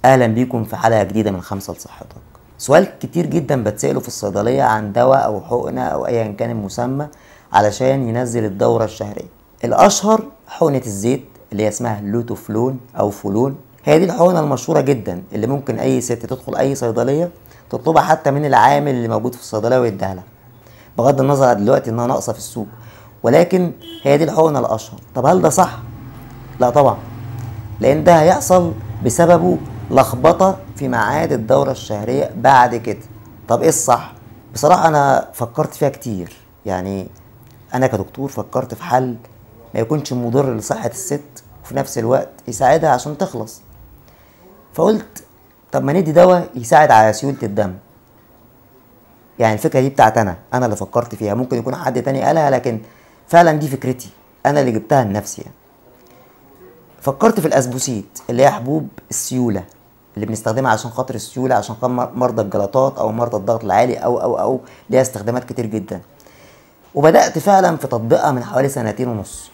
اهلا بيكم في حلقه جديده من خمسه لصحتك سؤال كتير جدا بتساله في الصيدليه عن دواء او حقنه او ايا كان المسمى علشان ينزل الدوره الشهريه الاشهر حقنه الزيت اللي هي اسمها لوتوفلون او فولون هي دي الحقنه المشهوره جدا اللي ممكن اي ست تدخل اي صيدليه تطلبها حتى من العامل اللي موجود في الصيدليه ويديها لها بغض النظر عن دلوقتي انها ناقصه في السوق ولكن هي دي الحقنه الاشهر طب هل ده صح لا طبعا لان ده هيحصل بسببه لخبطه في ميعاد الدوره الشهريه بعد كده طب ايه الصح بصراحه انا فكرت فيها كتير يعني انا كدكتور فكرت في حل ما يكونش مضر لصحه الست وفي نفس الوقت يساعدها عشان تخلص فقلت طب ما ندي دواء يساعد على سيوله الدم يعني الفكره دي بتاعت انا انا اللي فكرت فيها ممكن يكون حد تاني قالها لكن فعلا دي فكرتي انا اللي جبتها لنفسي يعني. فكرت في الاسبوسيت اللي هي حبوب السيوله اللي بنستخدمها عشان خاطر السيوله عشان خاطر مرضى الجلطات او مرضى الضغط العالي او او او ليها استخدامات كتير جدا وبدات فعلا في تطبيقها من حوالي سنتين ونص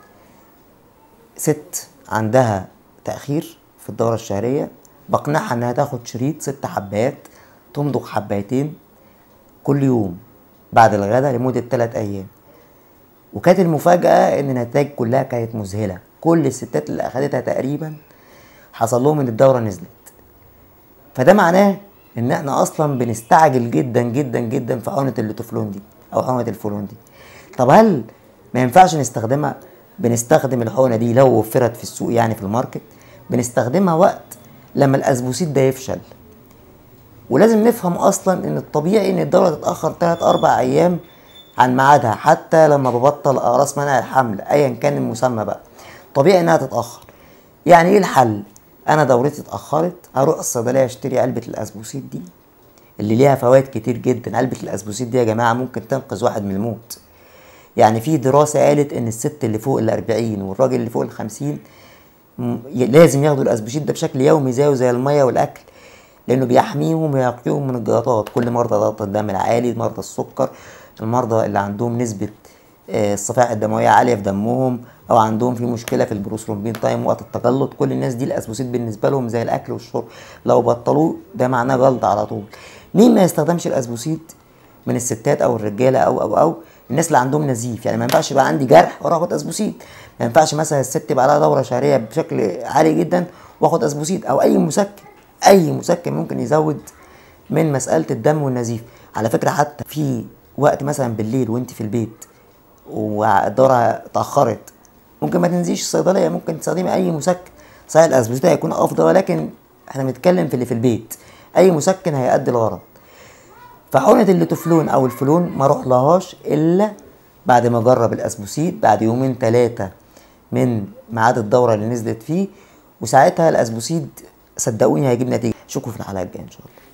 ست عندها تاخير في الدوره الشهريه بقنعها انها تاخد شريط ست حبات تمضغ حبايتين كل يوم بعد الغداء لمده 3 ايام وكانت المفاجاه ان النتائج كلها كانت مذهله كل الستات اللي اخدتها تقريبا حصل لهم ان الدوره نزلت فده معناه ان احنا اصلا بنستعجل جدا جدا جدا في حقنه اللوتوفلون دي او حقنه الفولون دي طب هل ما ينفعش نستخدمها بنستخدم الحقنه دي لو وفرت في السوق يعني في الماركت بنستخدمها وقت لما الاسبوسيت ده يفشل ولازم نفهم اصلا ان الطبيعي ان الدوره تتاخر 3 4 ايام عن ميعادها حتى لما ببطل اقراص منع الحمل ايا كان المسمى بقى طبيعي انها تتاخر يعني ايه الحل انا دورتي اتاخرت اروح الصيدليه اشتري علبه الاسبوسيت دي اللي ليها فوائد كتير جدا علبه الاسبوسيت دي يا جماعه ممكن تنقذ واحد من الموت يعني في دراسه قالت ان الست اللي فوق ال 40 والراجل اللي فوق ال 50 لازم ياخدوا الاسبوسيت ده بشكل يومي زيه زي الميه والاكل لانه بيحميهم ويقيهم من الجلطات كل مرضى ضغط الدم العالي مرضى السكر المرضى اللي عندهم نسبه الصفائح الدمويه عاليه في دمهم او عندهم في مشكله في البروثرومبين تايم وقت التجلط كل الناس دي الاسبوسيت بالنسبه لهم زي الاكل والشرب لو بطلوه ده معناه جلط على طول مين ما يستخدمش الاسبوسيت من الستات او الرجاله او او او الناس اللي عندهم نزيف يعني ما ينفعش يبقى عندي جرح واروح اخد اسبوسيت ما ينفعش مثلا الست يبقى لها دوره شهريه بشكل عالي جدا واخد اسبوسيت او اي مسكن اي مسكن ممكن يزود من مساله الدم والنزيف على فكره حتى في وقت مثلا بالليل وانت في البيت والدوره اتاخرت ممكن ما تنزيش الصيدليه ممكن تستخدمي اي مسكن صحيح الاسبوسيت هيكون افضل ولكن احنا بنتكلم في اللي في البيت اي مسكن هيأدي الغرض فحقنه اللوتوفلون او الفلون ما اروح لهاش الا بعد ما اجرب الاسبوسيت بعد يومين ثلاثه من ميعاد الدوره اللي نزلت فيه وساعتها الاسبوسيت صدقوني هيجيب نتيجه اشوفكم في الحلقه الجايه ان شاء الله